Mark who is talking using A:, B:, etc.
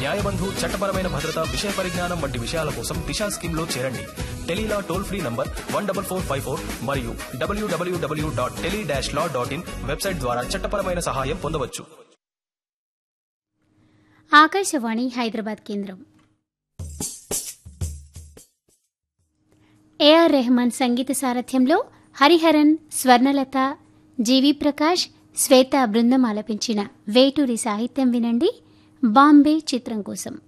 A: న్యాయబంధు చట్టపరమైన భద్రత విషయ పరిజ్ఞానం వంటి విషయాల కోసం దిశా స్కీమ్ లో చేరండి tele law toll free number one double four five four మరియు W W W dot tele dash law dot in website ద్వారా చట్టపరమైన సహాయం పొందవచ్చు
B: ఆకాశవాణి హైదరాబాద్ కేంద్రం ఏఆర్ రెహమాన్ సంగీత సారథ్యంలో హరిహరన్ స్వర్ణలత జీవి ప్రకాష్ శ్వేత బృందం ఆలపించిన వేటూరి సాహిత్యం వినండి బాంబే చిత్రం కోసం